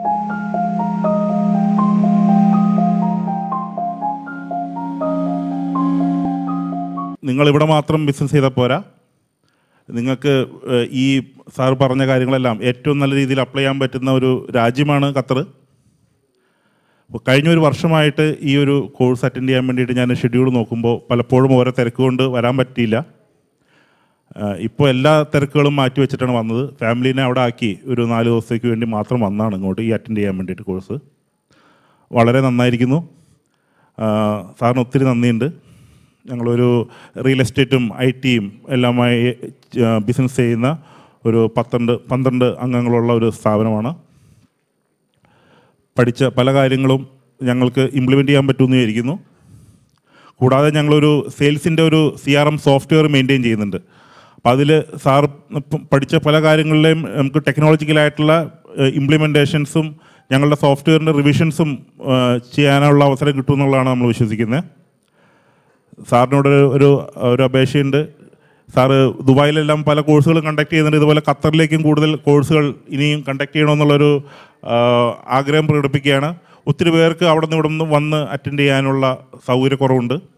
നിങ്ങൾ ഇവിടെ മാത്രം ബിസിനസ് ചെയ്താൽ പോരാ നിങ്ങൾക്ക് ഏഹ്, ഈ സാർ പറഞ്ഞ കാര്യങ്ങളെല്ലാം ഏറ്റവും നല്ല രീതിയിൽ അപ്ലൈ ചെയ്യാൻ പറ്റുന്ന ഒരു രാജ്യമാണ് ഖത്തർ അപ്പോൾ കഴിഞ്ഞ ഒരു വർഷമായിട്ട് ഈ ഒരു കോഴ്സ് അറ്റൻഡ് ചെയ്യാൻ വേണ്ടിയിട്ട് ഞാൻ ഷെഡ്യൂൾ നോക്കുമ്പോൾ പലപ്പോഴും ഓരോ തിരക്ക് കൊണ്ട് വരാൻ പറ്റിയില്ല ഇപ്പോൾ എല്ലാ തിരക്കുകളും മാറ്റി വെച്ചിട്ടാണ് വന്നത് ഫാമിലീനെ അവിടെ ആക്കി ഒരു നാല് ദിവസത്തേക്ക് വേണ്ടി മാത്രം വന്നതാണ് ഇങ്ങോട്ട് ഈ അറ്റൻഡ് ചെയ്യാൻ വേണ്ടിയിട്ട് കോഴ്സ് വളരെ നന്നായിരിക്കുന്നു ആ, സാറിന് ഒത്തിരി നന്ദിയുണ്ട് ഞങ്ങളൊരു റിയൽ എസ്റ്റേറ്റും ഐ ടിയും എല്ലാമായി ബിസിനസ് ചെയ്യുന്ന ഒരു പന്ത്രണ്ട് പന്ത്രണ്ട് അംഗങ്ങളുള്ള ഒരു സ്ഥാപനമാണ് പഠിച്ച പല കാര്യങ്ങളും ഞങ്ങൾക്ക് ഇംപ്ലിമെൻ്റ് ചെയ്യാൻ പറ്റുമെന്ന് വിചാരിക്കുന്നു കൂടാതെ ഞങ്ങളൊരു സെയിൽസിൻ്റെ ഒരു C R M software maintain ചെയ്യുന്നുണ്ട് അപ്പോൾ അതിൽ സാർ ഇപ്പം പഠിച്ച പല കാര്യങ്ങളിലെയും നമുക്ക് ടെക്നോളജിക്കലായിട്ടുള്ള ഇംപ്ലിമെൻറ്റേഷൻസും ഞങ്ങളുടെ സോഫ്റ്റ്വെയറിൻ്റെ റിവിഷൻസും ചെയ്യാനുള്ള അവസരം കിട്ടുമെന്നുള്ളതാണ് നമ്മൾ വിശ്വസിക്കുന്നത് സാറിനോട് ഒരു- ഒരു ഒരു അപേക്ഷയുണ്ട് സാറ് ദുബായിലെല്ലാം പല കോഴ്സുകളും കണ്ടക്ട് ചെയ്യുന്നുണ്ട് ഇതുപോലെ ഖത്തറിലേക്കും കൂടുതൽ കോഴ്സുകൾ ഇനിയും കണ്ടക്ട് ചെയ്യണമെന്നുള്ളൊരു ആ, ആഗ്രഹം പ്രകടിപ്പിക്കുകയാണ് ഒത്തിരി പേർക്ക് അവിടെ നിന്ന് ഇവിടെ നിന്ന് വന്ന് അറ്റൻഡ് ചെയ്യാനുള്ള സൗകര്യക്കുറവുണ്ട്